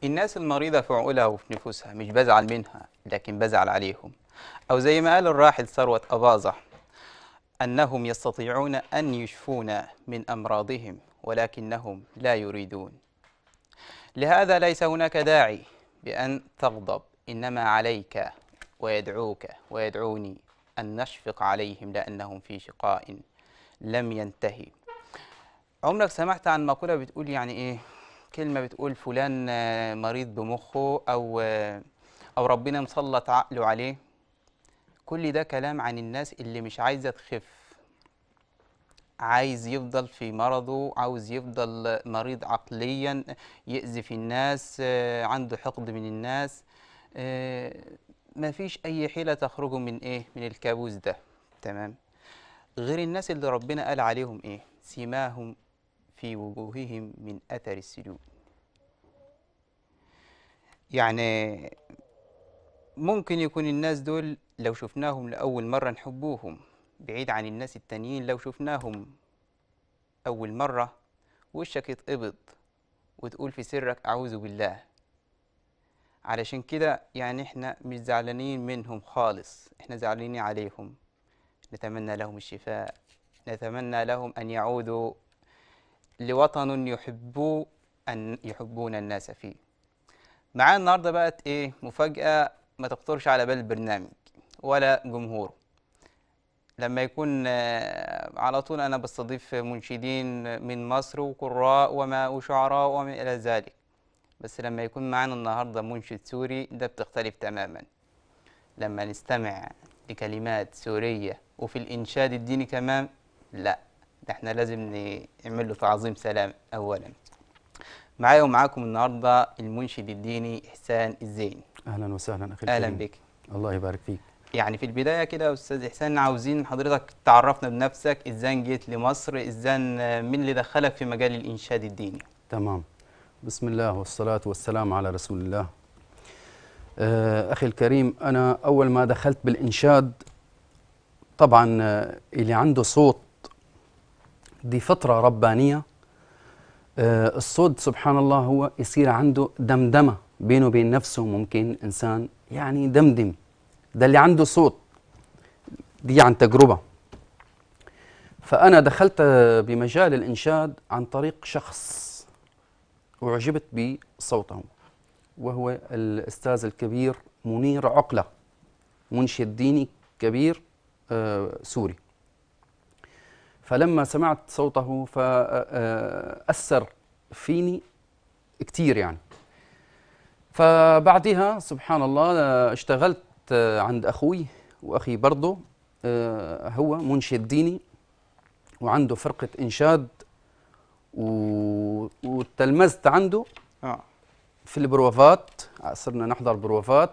الناس المريضة في عقولها وفي نفوسها مش بزعل منها لكن بزعل عليهم أو زي ما قال الراحل ثروة أباظة أنهم يستطيعون أن يشفونا من أمراضهم ولكنهم لا يريدون لهذا ليس هناك داعي بأن تغضب إنما عليك ويدعوك ويدعوني أن نشفق عليهم لأنهم في شقاء لم ينتهي عمرك سمعت عن مقولة بتقول يعني إيه كلمة بتقول فلان آه، مريض بمخه أو آه، أو ربنا مسلط عقله عليه كل ده كلام عن الناس اللي مش عايزة تخف عايز يفضل في مرضه عاوز يفضل مريض عقليا يأذي في الناس آه، عنده حقد من الناس آه، مفيش أي حيلة تخرجه من إيه من الكابوس ده تمام غير الناس اللي ربنا قال عليهم إيه سيماهم في وجوههم من أثر السجود يعني ممكن يكون الناس دول لو شفناهم لأول مرة نحبوهم بعيد عن الناس التانيين لو شفناهم أول مرة وشك يتقبض وتقول في سرك أعوذ بالله علشان كده يعني احنا مش زعلانين منهم خالص احنا زعلانين عليهم نتمنى لهم الشفاء نتمنى لهم أن يعودوا لوطن يحبوا أن يحبون الناس فيه معانا النهارده بقت ايه مفاجأة ما تخطرش على بال البرنامج ولا جمهوره لما يكون آه، على طول انا بستضيف منشدين من مصر وقراء وما وشعراء وما الى ذلك بس لما يكون معانا النهارده منشد سوري ده بتختلف تماما لما نستمع لكلمات سورية وفي الإنشاد الديني كمان لا ده احنا لازم نعمل له تعظيم سلام أولا معايا ومعاكم النهارده المنشد الديني إحسان الزين اهلا وسهلا اخي أهلا الكريم. بك الله يبارك فيك يعني في البداية كده يا أستاذ إحسان عاوزين حضرتك تعرفنا بنفسك إزاي جيت لمصر إزاي مين اللي دخلك في مجال الإنشاد الديني تمام بسم الله والصلاة والسلام على رسول الله آه، أخي الكريم أنا أول ما دخلت بالإنشاد طبعا آه، اللي عنده صوت دي فطرة ربانية آه، الصوت سبحان الله هو يصير عنده دمدمة بينه وبين نفسه ممكن إنسان يعني دمدم ده اللي عنده صوت دي عن تجربة فأنا دخلت آه، بمجال الإنشاد عن طريق شخص وعجبت بصوته وهو الأستاذ الكبير منير عقلة منشد ديني كبير آه، سوري فلما سمعت صوته فأثر فيني كتير يعني فبعدها سبحان الله آه، اشتغلت آه، عند أخوي وأخي برضه آه، هو منشد ديني وعنده فرقة إنشاد و... وتلمذت عنده اه في البروفات صرنا نحضر بروفات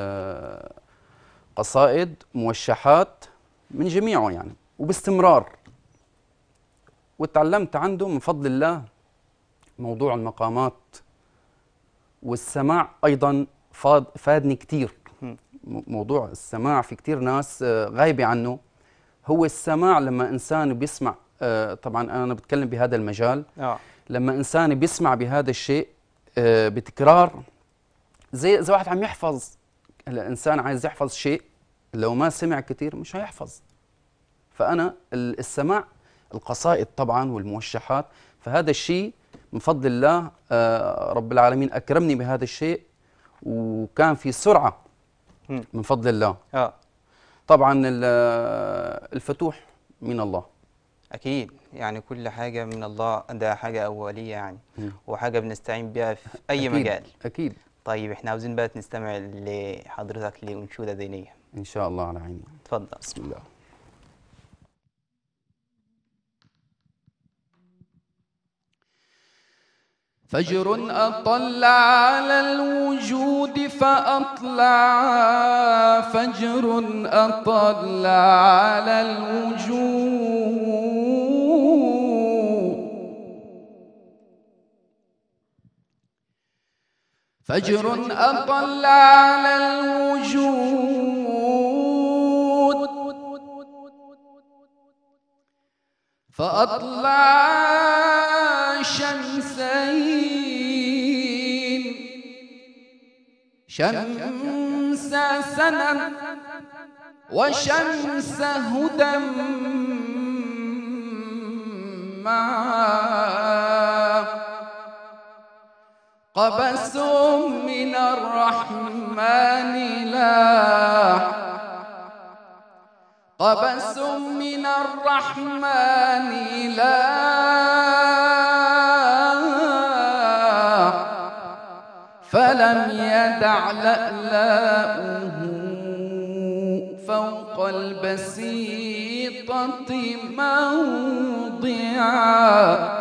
بقصائد موشحات من جميعه يعني وباستمرار وتعلمت عنده من فضل الله موضوع المقامات والسماع ايضا فاد فادني كثير مم. موضوع السماع في كثير ناس آه، غايبه عنه هو السماع لما انسان بيسمع آه، طبعا انا بتكلم بهذا المجال اه لما انسان بيسمع بهذا الشيء آه، بتكرار زي زي واحد عم يحفظ هلا الانسان عايز يحفظ شيء لو ما سمع كثير مش هيحفظ فانا ال- السماع القصائد طبعا والموشحات فهذا الشيء من فضل الله آه، رب العالمين اكرمني بهذا الشيء وكان في سرعه مم. من فضل الله اه طبعا ال- آه، الفتوح من الله أكيد يعني كل حاجة من الله ده حاجة أولية يعني مم. وحاجة بنستعين بيها في أي أكيد مجال اكيد طيب احنا عاوزين بقى نستمع لحضرتك لأنشودة دينية ان شاء الله على عيني اتفضل بسم الله فجر أطل على الوجود فأطلع فجر أطل على الوجود فجر أطل على الوجود فأطلع شمسين شمس سنا وشمس هدى معا قبس من الرحمن لاح قبس من الرحمن لاح فلم يدع لألاؤه فوق البسيطة موضعا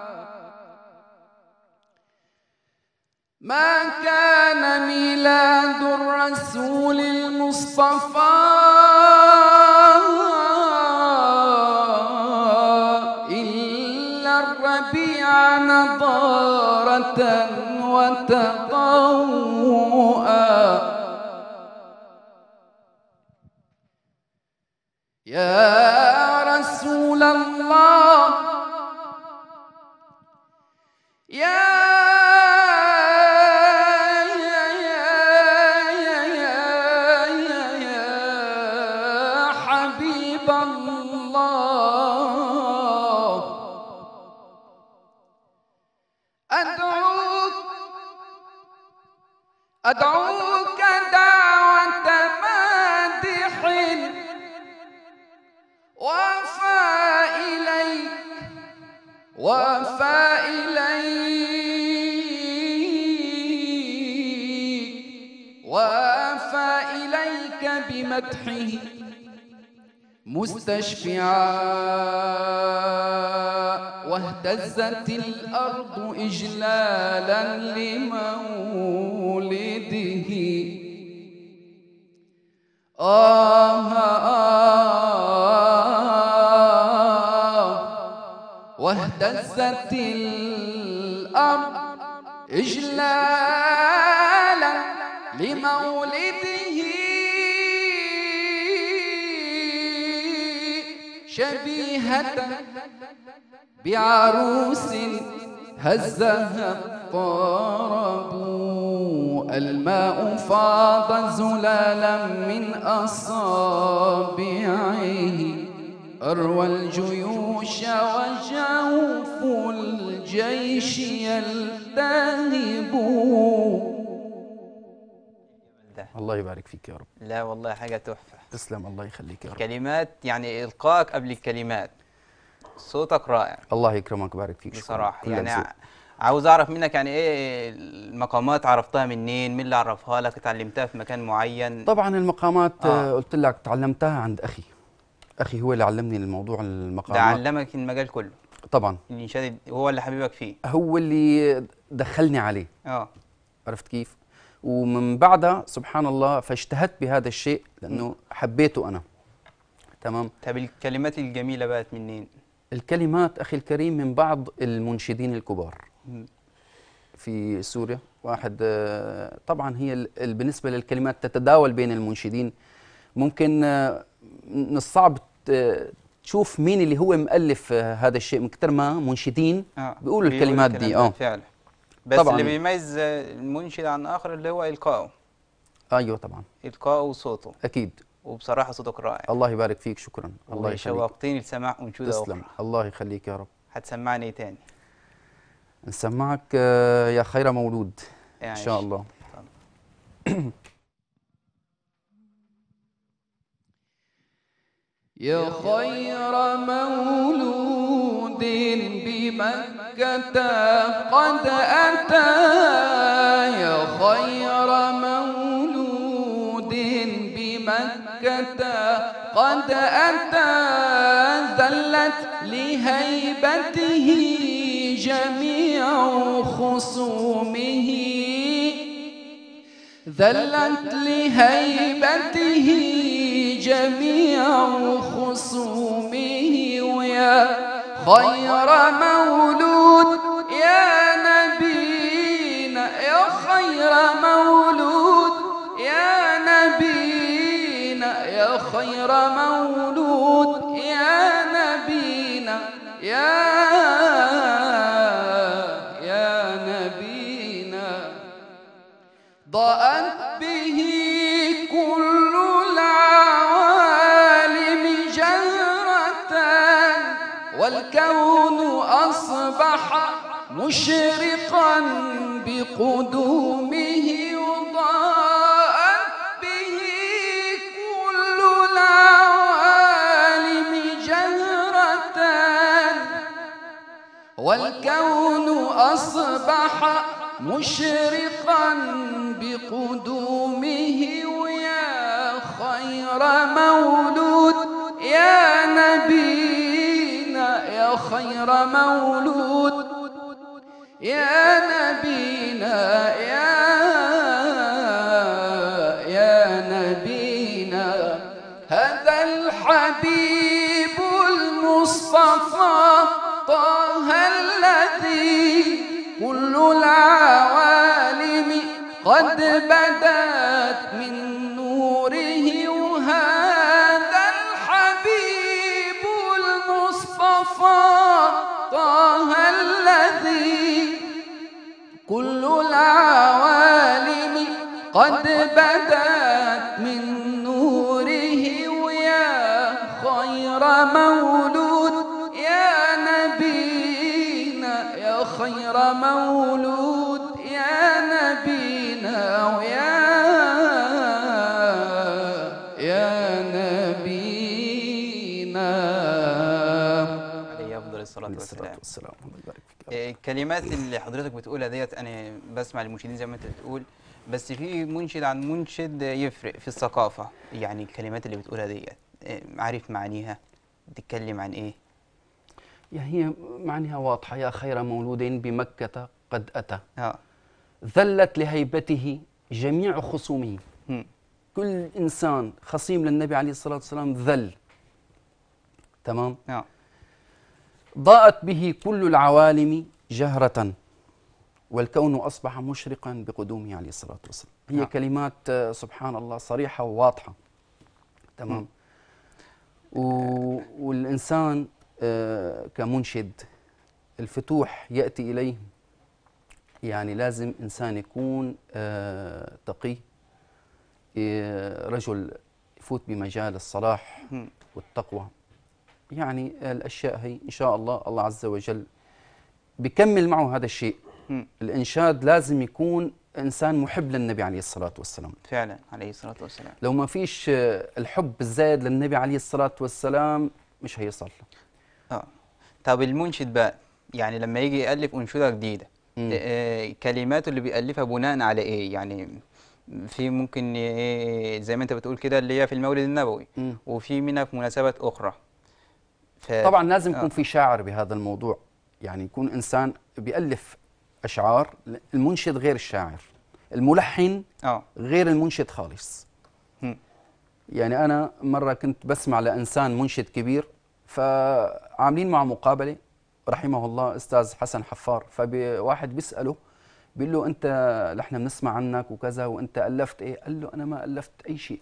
ما كان ميلاد الرسول المصطفى إلا الربيع نضارة وتطوعا يا رسول الله يا حبيب الله أدعوك أدعوك دعوة مادح وفى إليك وفى إليك وفى إليك بمدحه مستشفعا واهتزت الأرض إجلالا لمولده آه, آه واهتزت الأرض إجلالا لمولده شبيهة بعروس هزها الطرب الماء فاض زلالا من أصابعه أروى الجيوش وجوف الجيش يلتهب ده الله يبارك فيك يا رب لا والله حاجة تحفة تسلم الله يخليك يا رب كلمات يعني إلقاك قبل الكلمات صوتك رائع الله يكرمك ويبارك فيك شكراً. بصراحة كل يعني ذوق. ع- عاوز أعرف منك يعني إيه المقامات عرفتها منين مين اللي عرفها لك اتعلمتها في مكان معين طبعا المقامات آه. آه. قلت لك تعلمتها عند اخي اخي هو اللي علمني الموضوع ده المقامات علمك المجال كله طبعا الإنشاد هو اللي حبيبك فيه هو اللي دخلني عليه اه عرفت كيف ومن بعدها سبحان الله فاجتهدت بهذا الشيء لانه حبيته انا تمام طب الكلمات الجميلة بقت منين الكلمات اخي الكريم من بعض المنشدين الكبار مم. في سوريا واحد آه، طبعا هي ال- ال- بالنسبه للكلمات تتداول بين المنشدين ممكن آه، من الصعب ت- تشوف مين اللي هو مؤلف آه، هذا الشيء من كثر ما منشدين اه بيقولوا الكلمات دي الكلام ده اه فعلا بس طبعاً. اللي بيميز المنشد عن آخر اللي هو إلقائه ايوه طبعا إلقائه وصوته اكيد وبصراحة صوتك رائع الله يبارك فيك شكرا الله يخليك شوقتني لسماع أنشودة تسلم أخرى الله يخليك يا رب هتسمعني إيه تاني نسمعك آه، يا خير مولود ان يعني شاء الله يا خير مولود بمكة قد أتى يا خير مولود بمكة قد أتى ذلت لهيبته جميع خصومه ذلت لهيبته جميع خصومه ويا خير مولود يا نبينا يا خير مولود يا نبينا يا خير مولود يا نبينا يا يا نبينا ضاءت مشرقا بقدومه وضاءت به كل العوالم جهرة والكون أصبح مشرقا بقدومه ويا خير مولود يا نبينا يا خير مولود يا نبينا يا يا نبينا هذا الحبيب المصطفى طه الذي كل العوالم قد بدت من نوره وهذا الحبيب المصطفى طه الذي كل العوالم قد بدت من نوره ويا خير مولود يا نبينا يا خير مولود يا نبينا ويا يا نبينا عليه افضل الصلاه عليه الصلاة والسلام والسلام الله يبارك فيك إيه، الكلمات اللي حضرتك بتقولها ديت انا بسمع المنشدين زي ما انت بتقول بس في منشد عن منشد يفرق في الثقافه يعني الكلمات اللي بتقولها ديت إيه، عارف معانيها بتتكلم عن ايه يعني هي معناها واضحة يا خير مولود بمكة قد أتى اه ذلت لهيبته جميع خصومه هم. كل إنسان خصيم للنبي عليه الصلاة والسلام ذل تمام اه ضاءت به كل العوالم جهرة والكون أصبح مشرقا بقدومه عليه الصلاة والسلام هي نعم. كلمات آه، سبحان الله صريحة وواضحة تمام و... والإنسان آه، كمنشد الفتوح يأتي إليه يعني لازم إنسان يكون آه، تقي آه، رجل يفوت بمجال الصلاح هم. والتقوى يعني الأشياء هي إن شاء الله الله عز وجل بيكمل معه هذا الشيء هم. الإنشاد لازم يكون إنسان محب للنبي عليه الصلاة والسلام فعلا عليه الصلاه والسلام لو ما فيش آه، الحب الزايد للنبي عليه الصلاة والسلام مش هيصل اه طب المنشد بقى يعني لما يجي يالف انشوده جديده مم. آه، كلماته اللي بيالفها بناء على ايه يعني في ممكن إيه زي ما انت بتقول كده اللي هي في المولد النبوي مم. وفي منها في مناسبات اخرى ف... طبعا لازم آه. يكون في شاعر بهذا الموضوع يعني يكون إنسان بيألف أشعار المنشد غير الشاعر الملحن اه غير المنشد خالص هم. يعني أنا مرة كنت بسمع لإنسان منشد كبير فعاملين معه مقابلة رحمه الله أستاذ حسن حفار فواحد بيسأله بيقول له أنت نحن بنسمع عنك وكذا وأنت ألفت إيه؟ قال له أنا ما ألفت أي شيء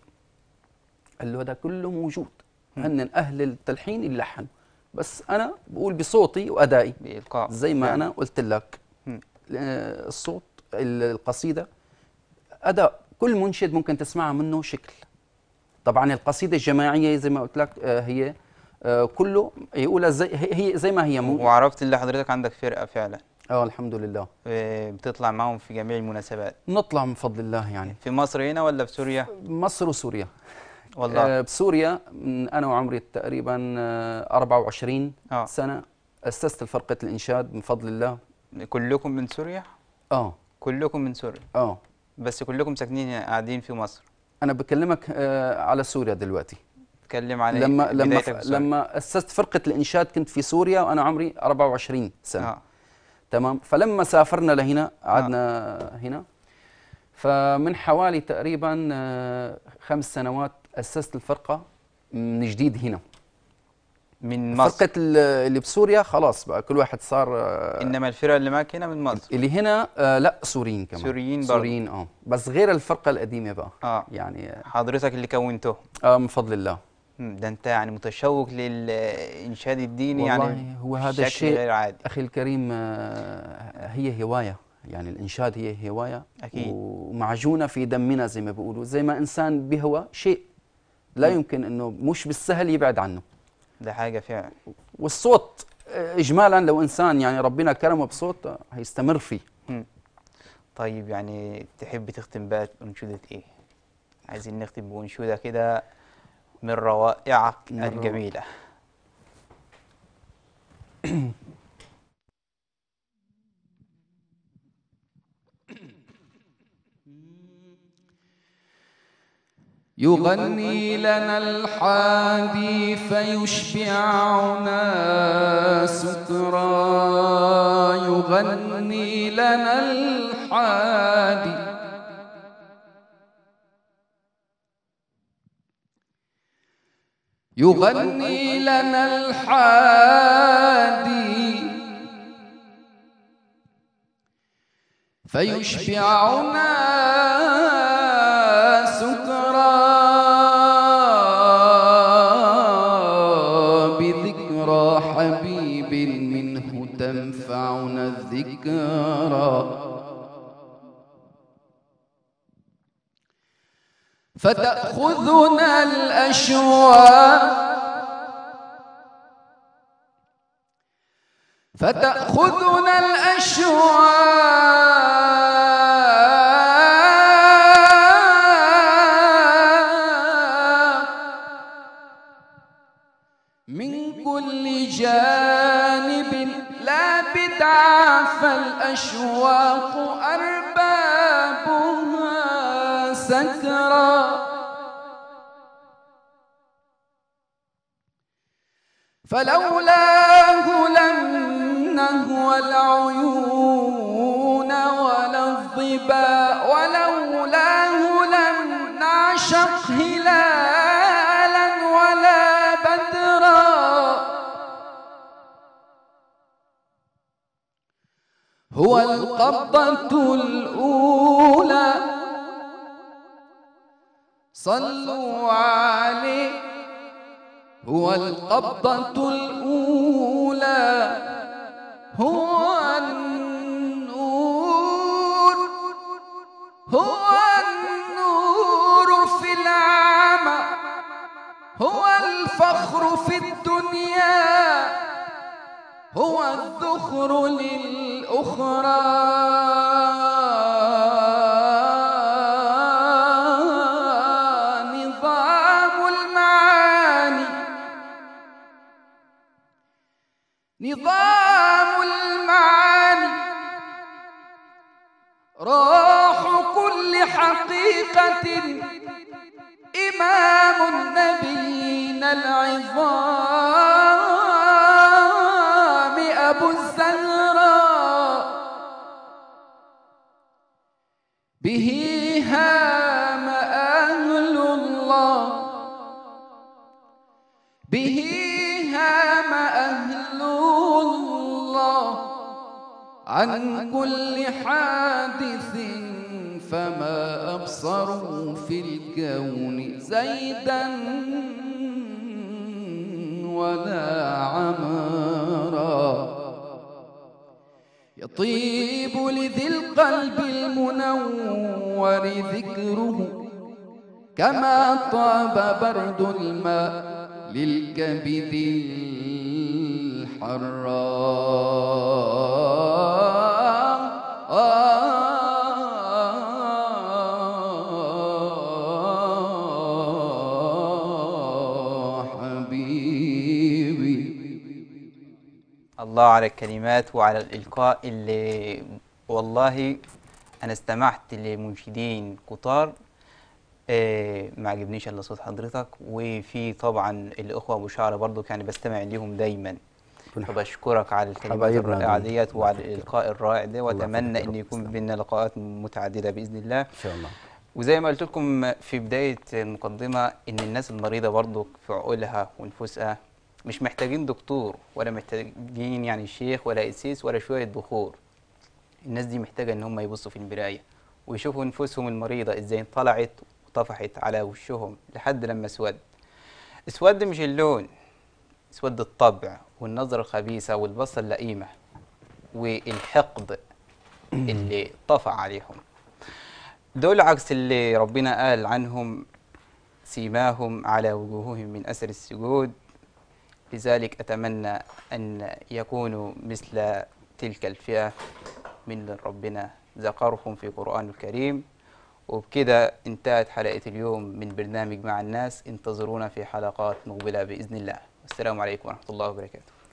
قال له هذا كله موجود هن أهل التلحين اللي لحنوا بس أنا بقول بصوتي وأدائي بإلقاء زي ما فعلا. أنا قلت لك مم. آه، الصوت ال- القصيدة أداء كل منشد ممكن تسمعها منه شكل طبعا القصيدة الجماعية زي ما قلت لك آه، هي آه، كله يقولها زي هي هي زي ما هي مو وعرفت اللي حضرتك عندك فرقة فعلا اه الحمد لله آه، بتطلع معاهم في جميع المناسبات نطلع من فضل الله يعني في مصر هنا ولا في سوريا مصر وسوريا والله آه، بسوريا من انا وعمري تقريبا آه، 24 آه. سنة أسست الفرقة الإنشاد من فضل الله كلكم من سوريا اه كلكم من سوريا اه بس كلكم ساكنين هنا قاعدين في مصر أنا بكلمك آه، على سوريا دلوقتي اتكلم عن لما لما بدايتك في سوريا. لما اسست فرقه الانشاد كنت في سوريا وانا عمري 24 سنه اه تمام فلما سافرنا لهنا قعدنا هنا فمن حوالي تقريبا آه، خمس سنوات اسست الفرقه من جديد هنا من مصر فرقه ال- اللي بسوريا خلاص بقى كل واحد صار آه، انما الفرقة اللي معاك هنا من مصر اللي هنا آه، لا سوريين كمان سوريين برضه. سوريين اه بس غير الفرقه القديمه بقى اه يعني آه، حضرتك اللي كونته اه من فضل الله مم، ده انت يعني متشوق للإنشاد الديني يعني والله هو هذا بشكل الشيء غير عادي أخي الكريم آه، هي هواية يعني الإنشاد هي هواية أكيد. ومعجونة في دمنا زي ما بيقولوا زي ما إنسان بهوى شيء لا مم. يمكن أنه مش بالسهل يبعد عنه ده حاجة فعلا والصوت آه، اجمالا لو انسان يعني ربنا كرمه بصوت آه، هيستمر فيه طيب يعني تحب تختم بقى بأنشودة إيه؟ عايزين نختم بأنشودة كده من روائعك من روائع. الجميلة يغني لنا الحادي فيشبعنا سكرا يغني لنا الحادي يغني لنا الحادي فيشبعنا سكرا بذكرى حبيب منه تنفعنا الذكرى فتأخذنا الأشواق فتأخذنا الأشواق من كل جانب لا بدعة فالأشواق أربابها سكرا فلولاه لم نهوى العيون ولا الظباء ولولاه لم نعشق هلالا ولا بدرا هو القبضة الأولى صلوا عليه هو القبضة الأولى هو النور هو النور في العمى هو الفخر في الدنيا هو الذخر للأخرى نظام المعاني نظام المعاني راح كل حقيقة إمام النبيين العظام أبو الزهراء به هام أهل الله به هام أهل الله عن كل حادث فما أبصروا في الكون زيدا ولا عمرا يطيب لذي القلب المنور ذكره كما طاب برد الماء للكبد الحراء حبيبي الله على الكلمات وعلى الإلقاء اللي والله أنا استمعت لمنشدين كتار آه، ما عجبنيش إلا صوت حضرتك وفي طبعا الأخوة أبو شعرة برضو كان بستمع ليهم دايما كل فبشكرك على الكلمات حبايبنا الرائعة دول. ديت وعلى الإلقاء الرائع ده الله وأتمنى يخليك أن يا رب. يكون تسلم. بينا لقاءات متعددة بإذن الله ان شاء الله وزي ما قلت لكم في بداية المقدمة إن الناس المريضة برضو في عقولها ونفوسها مش محتاجين دكتور ولا محتاجين يعني شيخ ولا قسيس ولا شوية بخور الناس دي محتاجة إن هم يبصوا في المراية ويشوفوا نفوسهم المريضة إزاي طلعت وطفحت على وشهم لحد لما اسود اسود مش اللون اسود الطبع والنظرة الخبيثة والبصة اللئيمة والحقد اللي طفى عليهم دول عكس اللي ربنا قال عنهم سيماهم على وجوههم من أثر السجود لذلك أتمنى أن يكونوا مثل تلك الفئة من ربنا ذكرهم في القرآن الكريم وبكده انتهت حلقة اليوم من برنامج مع الناس انتظرونا في حلقات مقبلة بإذن الله والسلام عليكم ورحمة الله وبركاته